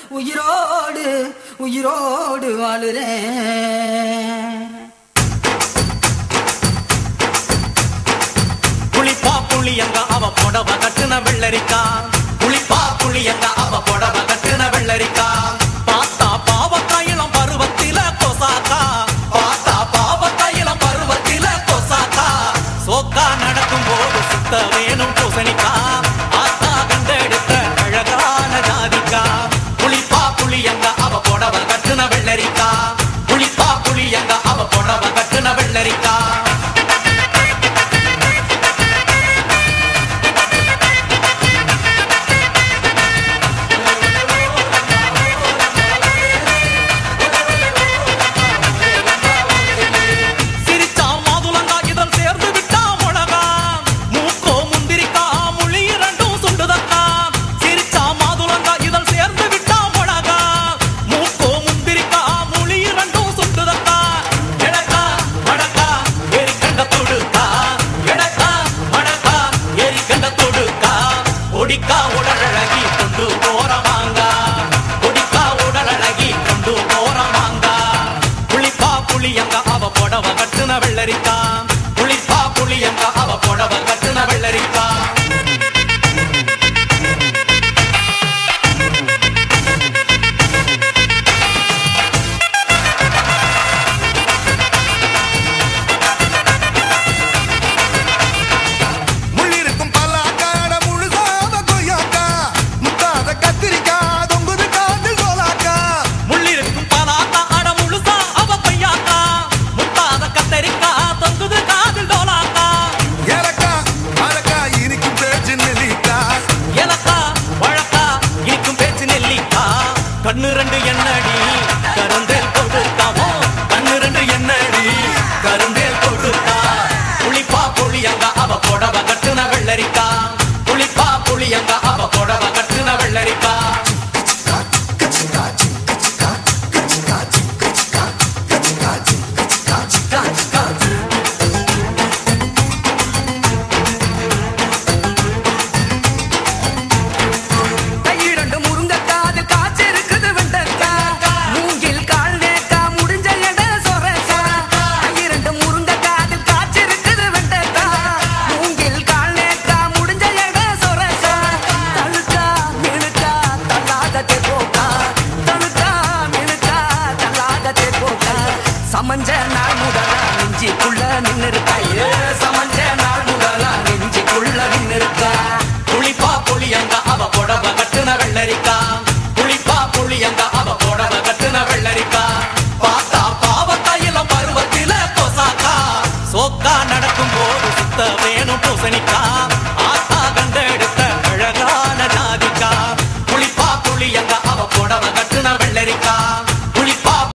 உயிரோடு உயிரோடு வாழுறேன் புளிப்பா புளியங்க அவ புடவ கட்டுன வெள்ளரிக்கா புளிப்பா புளியங்க அவ புடவ கட்டுன வெள்ளரிக்கா பார்த்தா பாவக்காயிலம் பருவத்தில கொசாக்கா பார்த்தா பாவக்காயிலம் பருவத்தில கொசாக்கா சோக்கா நடக்கும் போது சுத்த வேணும் பூசணிக்கா ஆத்தா கண்டெடுத்த அழகான ஜாதிக்கா புளிப்பா புளியங்க அவ புடவ கட்டுன வெள்ளரிக்கா புளிப்பா புளியங்க அவ புடவ கட்டுன வெள்ளரிக்கா சிரிச்சா மாதுளங்கா இதழ் சேர்ந்து விட்டா முழகா மூக்கோ முந்திரிக்கா முழி இரண்டும் சுண்டுதக்கா சிரிச்சா மாதுளங்கா இதழ் சேர்ந்து விட்டா முழகா மூக்கோ முந்திரிக்கா முழி இரண்டும் சுண்டுதக்கா எடக்கா மடக்கா ஏறி கண்ட தொடுக்கா எடக்கா மடக்கா ஏறி கண்ட தொடுக்கா ஒடிக்கா உடலழகி கொண்டு போறவாங்கா ஒடிக்கா உடலழகி கொண்டு போறவாங்கா புளிப்பா புளியங்க அவ புடவ கட்டுன வெள்ளரிக்கா புளிப்பா புளியங்க அவ புடவ கட்டுன வெள்ளரிக்கா முள்ளிருக்கும் பல்லாக்காட முழுசாத கொய்யாக்கா முத்தாத கத்திரிக்கா தொங்குது காதில் சோலாக்கா முள்ளிருக்கும் பலாக்கா அட முழுசா அவ பையாக்கா முத்தாத கத்தரிக்கா தொங்குது காதில் டோலாக்கா ஏலக்கா அழக்கா இனிக்கும் பேச்சு நெல்லிக்கா எனக்கா வழக்கா இனிக்கும் பேச்சு நெல்லிக்கா கண்ணு ரெண்டு எண்ணடி கருந்தேல் கொடுக்காமோ கண்ணு ரெண்டு எண்ணடி கருந்தேல் கொடுக்கா புளிப்பா புளியங்க அவ புடவ கட்டுன வெள்ளரிக்கா புளிப்பா புளியங்க அவ புடவ கட்டுன வெள்ளரிக்கா கையிரண்டு முருங்கக்கா அது காய்ச்சிருக்குது வெண்டக்கா மூங்கில் கால் நேக்கா முடிஞ்ச எட சொரக்கா கையிரண்டு முருங்கக்கா அது காய்ச்சிருக்குது வெண்டக்கா மூங்கில் கால் நேக்கா முடிஞ்ச எட சொரக்கா தழுக்கா மினுக்கா தள்ளாததே போக்கா தழுக்கா மினுக்கா தள்ளாததே போக்கா சமஞ்ச நாள் முதலா நெஞ்சிக்குள்ள நின்னு இருக்கா ஏ சமஞ்ச நாள் முதலா நெஞ்சிக்குள்ள நின்னு இருக்கா புளிப்பா புளியங்க அவ புடவ கட்டுன வெள்ளரிக்கா புளிப்பா புளியங்க அவ புடவ கட்டுன வெள்ளரிக்கா பார்த்தா பாவக்காயில பருவத்தில கொசாக்கா சோக்கா நடக்கும் போது சுத்த வேணும் பூசணிக்கா